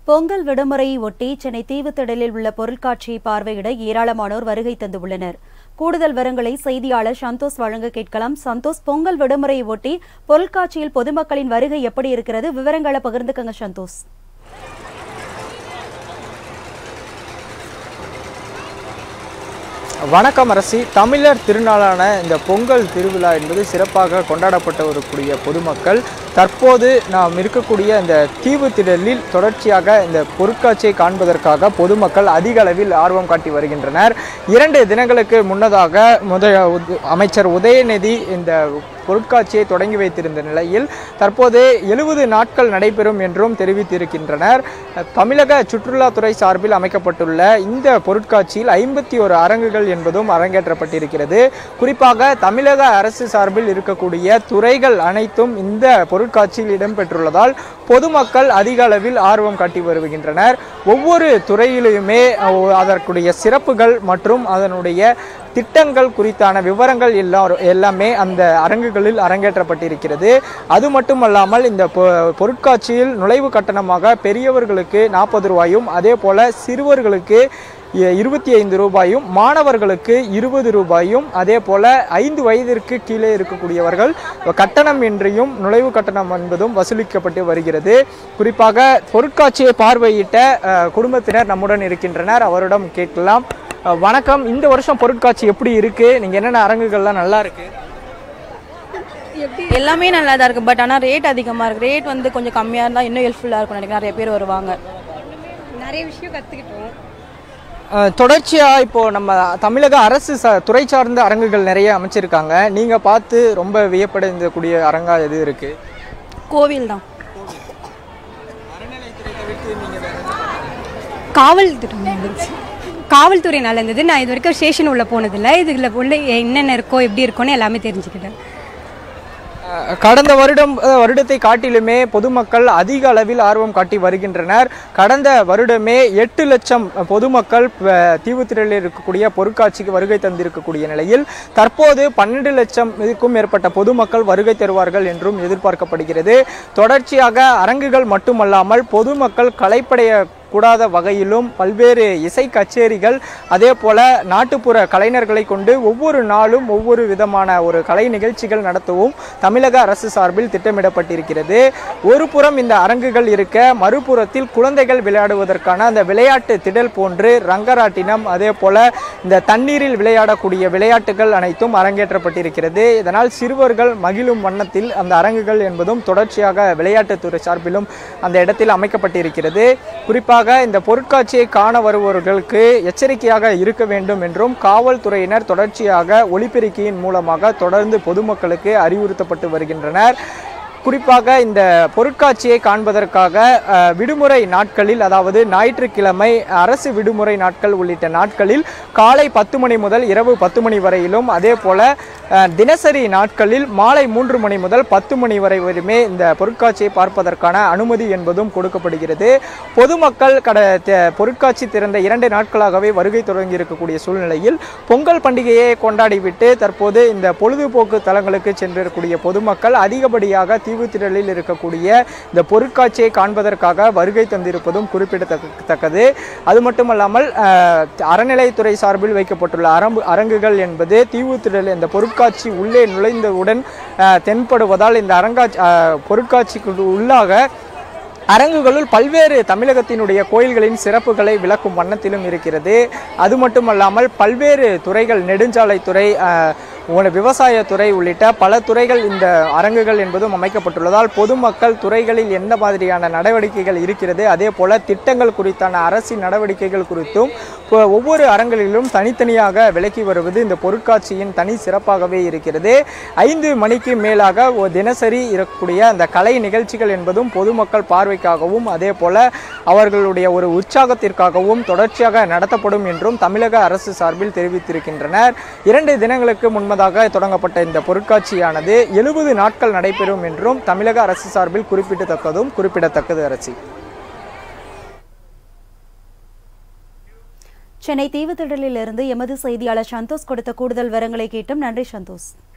பொங்கல் விடுமுறையை ஒட்டி சென்னை தீவுத்திடலில் உள்ள பொருட்காட்சியை பார்வையிட ஏராளமானோர் வருகை தந்துள்ளனர் கூடுதல் விவரங்களை செய்தியாளர் சந்தோஷ் வழங்க கேட்கலாம் சந்தோஷ் பொங்கல் விடுமுறையை ஒட்டி பொருட்காட்சியில் பொதுமக்களின் வருகை எப்படி இருக்கிறது விவரங்களை பகிர்ந்துக்கங்க சந்தோஷ் வணக்கம் அரசி தமிழர் திருநாளான இந்த பொங்கல் திருவிழா என்பது சிறப்பாக கொண்டாடப்பட்டு வரக்கூடிய பொதுமக்கள் தற்போது நாம் இருக்கக்கூடிய இந்த தீவு திடலில் தொடர்ச்சியாக இந்த பொருட்காட்சியை காண்பதற்காக பொதுமக்கள் அதிக அளவில் ஆர்வம் காட்டி வருகின்றனர் இரண்டு தினங்களுக்கு முன்னதாக முத உத- அமைச்சர் உதயநிதி இந்த பொருட்காட்சியை தொடங்கி வைத்திருந்த நிலையில் தற்போது எழுபது நாட்கள் நடைபெறும் என்றும் தெரிவித்திருக்கின்றனர் தமிழக சுற்றுலாத்துறை சார்பில் அமைக்கப்பட்டுள்ள இந்த பொருட்காட்சியில் ஐம்பத்தி ஒரு அரங்குகள் என்பதும் அரங்கேற்றப்பட்டிருக்கிறது குறிப்பாக தமிழக அரசு சார்பில் இருக்கக்கூடிய துறைகள் அனைத்தும் இந்த பொருட்காட்சியில் இடம்பெற்றுள்ளதால் பொதுமக்கள் அதிக அளவில் ஆர்வம் காட்டி வருகின்றனர் ஒவ்வொரு துறையிலுமே அஹ், அதற்குடைய சிறப்புகள் மற்றும் அதனுடைய திட்டங்கள் குறித்தான விவரங்கள் எல்லாரும் எல்லாமே அந்த அரங்குகளில் அரங்கேற்றப்பட்டிருக்கிறது அது மட்டுமல்லாமல் இந்த பொ- பொருட்காட்சியில் நுழைவு கட்டணமாக பெரியவர்களுக்கு நாற்பது ரூபாயும் அதே போல சிறுவர்களுக்கு இ- இருபத்தி ஐந்து ரூபாயும் மாணவர்களுக்கு இருபது ரூபாயும் அதே போல ஐந்து வயதிற்கு கீழே இருக்கக்கூடியவர்கள் கட்டணம் இன்றியும் நுழைவு கட்டணம் என்பதும் வசூலிக்கப்பட்டு வருகிறது குறிப்பாக பொருட்காட்சியை பார்வையிட்ட அஹ், குடும்பத்தினர் நம்முடன் இருக்கின்றனர் அவரிடம் கேட்கலாம் அஹ், வணக்கம் இந்த வருஷம் பொருட்காட்சி எப்படி இருக்கு நீங்க என்னென்ன அரங்குகள்லாம் நல்லா இருக்கு எல்லாமே நல்லா தான் இருக்குது பட் ஆனால் ரேட் அதிகமாக இருக்குது ரேட் வந்து கொஞ்சம் கம்மியாக இருந்தால் இன்னும் ஹெல்ப்ஃபுல்லாக இருக்கும் நினைக்கிறேன் நிறைய பேர் வருவாங்க நிறைய விஷயம் கற்றுக்கிட்டோம் அஹ், தொடர்ச்சியா இப்போ நம்ம தமிழக அரசு ச துறை சார்ந்த அரங்குகள் நிறைய அமைச்சிருக்காங்க நீங்க பார்த்து ரொம்ப வியப்படைந்தக்கூடிய அரங்கா எது இருக்கு கோவில் தான் காவல்துறை நல்லா இருந்துச்சு காவல்துறை நல்லா இருந்தது நான் இது வரைக்கும் ஸ்டேஷன் உள்ள போனதில்லை இதுல உள்ள என்னென்ன இருக்கோ எப்படி இருக்கோன்னு எல்லாமே தெரிஞ்சுக்கிட்டேன் அஹ், கடந்த வருடம் அஹ், வருடத்தை காட்டிலுமே பொதுமக்கள் அதிக அளவில் ஆர்வம் காட்டி வருகின்றனர் கடந்த வருடமே எட்டு லட்சம் பொதுமக்கள் அஹ், தீவுத்திடலில் இருக்கக்கூடிய பொருட்காட்சிக்கு வருகை தந்திருக்கக்கூடிய நிலையில் தற்போது பன்னெண்டு லட்சம் இதுக்கும் மேற்பட்ட பொதுமக்கள் வருகை தருவார்கள் என்றும் எதிர்பார்க்கப்படுகிறது தொடர்ச்சியாக அரங்குகள் மட்டுமல்லாமல் பொதுமக்கள் கலைப்படைய கூடாத வகையிலும் பல்வேறு இசை கச்சேரிகள் அதே போல நாட்டுப்புற கலைஞர்களை கொண்டு ஒவ்வொரு நாளும் ஒவ்வொரு விதமான ஒரு கலை நிகழ்ச்சிகள் நடத்தவும் தமிழக அரசு சார்பில் திட்டமிடப்பட்டிருக்கிறது ஒரு புறம் இந்த அரங்குகள் இருக்க மறுபுறத்தில் குழந்தைகள் விளையாடுவதற்கான அந்த விளையாட்டு திடல் போன்று ரங்கராட்டினம் அதே போல இந்த தண்ணீரில் விளையாடக்கூடிய விளையாட்டுகள் அனைத்தும் அரங்கேற்றப்பட்டிருக்கிறது இதனால் சிறுவர்கள் மகிழும் வண்ணத்தில் அந்த அரங்குகள் என்பதும் தொடர்ச்சியாக விளையாட்டுத்துறை சார்பிலும் அந்த இடத்தில் அமைக்கப்பட்டிருக்கிறது குறிப்பாக இந்த பொருட்காட்சியை காண வருபவர்களுக்கு எச்சரிக்கையாக இருக்க வேண்டும் என்றும் காவல்துறையினர் தொடர்ச்சியாக ஒலிபெருக்கியின் மூலமாக தொடர்ந்து பொதுமக்களுக்கு அறிவுறுத்தப்பட்டு வருகின்றனர் குறிப்பாக இந்த பொருட்காட்சியை காண்பதற்காக அஹ், விடுமுறை நாட்களில் அதாவது ஞாயிற்றுக்கிழமை அரசு விடுமுறை நாட்கள் உள்ளிட்ட நாட்களில் காலை பத்து மணி முதல் இரவு பத்து மணி வரையிலும் அதே போல அஹ், தினசரி நாட்களில் மாலை மூன்று மணி முதல் பத்து மணி வரை வரையுமே இந்த பொருட்காட்சியை பார்ப்பதற்கான அனுமதி என்பதும் கொடுக்கப்படுகிறது பொதுமக்கள் கட த- பொருட்காட்சி திறந்த இரண்டு நாட்களாகவே வருகை தொடங்கி இருக்கக்கூடிய சூழ்நிலையில் பொங்கல் பண்டிகையை கொண்டாடிவிட்டு தற்போது இந்த பொழுதுபோக்கு தலங்களுக்கு சென்றிருக்கக்கூடிய பொதுமக்கள் அதிகப்படியாக தீவுத்திடலில் இருக்கக்கூடிய இந்த பொருட்காட்சியை காண்பதற்காக வருகை தந்திருப்பதும் குறிப்பிடத்தக்கது அது மட்டுமல்லாமல் அஹ், அறநிலைத்துறை சார்பில் வைக்கப்பட்டுள்ள அரம்பு அரங்குகள் என்பது தீவுத்திடல் இந்த பொருட்காட்சி உள்ளே நுழைந்தவுடன் அஹ், தென்படுவதால் இந்த அரங்காட்சி அஹ், பொருட்காட்சிக்கு உள்ளாக அரங்குகளுள் பல்வேறு தமிழகத்தினுடைய கோயில்களின் சிறப்புகளை விளக்கும் வண்ணத்திலும் இருக்கிறது அது மட்டுமல்லாமல் பல்வேறு துறைகள் நெடுஞ்சாலைத்துறை அஹ், உண- விவசாயத்துறை உள்ளிட்ட பல துறைகள் இந்த அரங்குகள் என்பதும் அமைக்கப்பட்டுள்ளதால் பொதுமக்கள் துறைகளில் எந்த மாதிரியான நடவடிக்கைகள் இருக்கிறது அதே போல திட்டங்கள் குறித்தான அரசின் நடவடிக்கைகள் குறித்தும் இப்போ ஒவ்வொரு அரங்குகளிலும் தனித்தனியாக விலக்கி வருவது இந்த பொருட்காட்சியின் தனி சிறப்பாகவே இருக்கிறது ஐந்து மணிக்கு மேலாக ஒ- தினசரி இருக்கக்கூடிய அந்த கலை நிகழ்ச்சிகள் என்பதும் பொதுமக்கள் பார்வைக்காகவும் அதே போல அவர்களுடைய ஒரு உற்சாகத்திற்காகவும் தொடர்ச்சியாக நடத்தப்படும் என்றும் தமிழக அரசு சார்பில் தெரிவித்திருக்கின்றனர் இரண்டு தினங்களுக்கு முன்பதாக தொடங்கப்பட்ட இந்த பொருட்காட்சியானது எழுபது நாட்கள் நடைபெறும் என்றும் தமிழக அரசு சார்பில் குறிப்பிடத்தக்கதும் குறிப்பிடத்தக்கது அரசி சென்னை தீவுத்திடலில் இருந்து எமது செய்தியாளர் சந்தோஷ் கொடுத்த கூடுதல் விவரங்களை கேட்டும் நன்றி சந்தோஷ்